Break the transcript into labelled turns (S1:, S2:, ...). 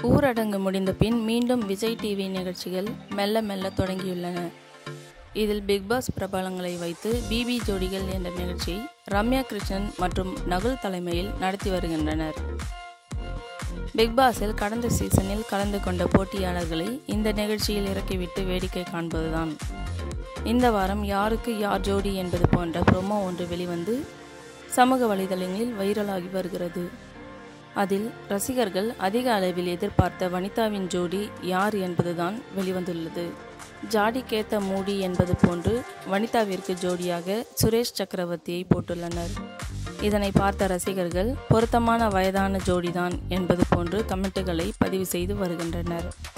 S1: ஊரடங்கு முடிந்த பின் மீண்டும் விஜய் டிவி நிகழ்ச்சிகள் மெல்ல மெல்ல தொடங்கியுள்ளன இதில் பிக்பாஸ் பிரபலங்களை வைத்து பிபி ஜோடிகள் என்ற நிகழ்ச்சியை ரம்யா கிருஷ்ணன் மற்றும் நகுல் தலைமையில் நடத்தி வருகின்றனர் பிக்பாஸில் கடந்த சீசனில் கலந்து கொண்ட போட்டியாளர்களை இந்த நிகழ்ச்சியில் இறக்கிவிட்டு வேடிக்கை காண்பதுதான் இந்த வாரம் யாருக்கு யார் ஜோடி என்பது போன்ற ப்ரோமோ ஒன்று வெளிவந்து சமூக வலைதளங்களில் வைரலாகி வருகிறது அதில் ரசிகர்கள் அதிக அளவில் எதிர்பார்த்த வனிதாவின் ஜோடி யார் என்பதுதான் வெளிவந்துள்ளது ஜாடிக்கேத்த மூடி என்பது போன்று வனிதாவிற்கு ஜோடியாக சுரேஷ் சக்கரவர்த்தியை போட்டுள்ளனர் இதனை பார்த்த ரசிகர்கள் பொருத்தமான வயதான ஜோடிதான் என்பது போன்று கமெண்ட்டுகளை பதிவு செய்து வருகின்றனர்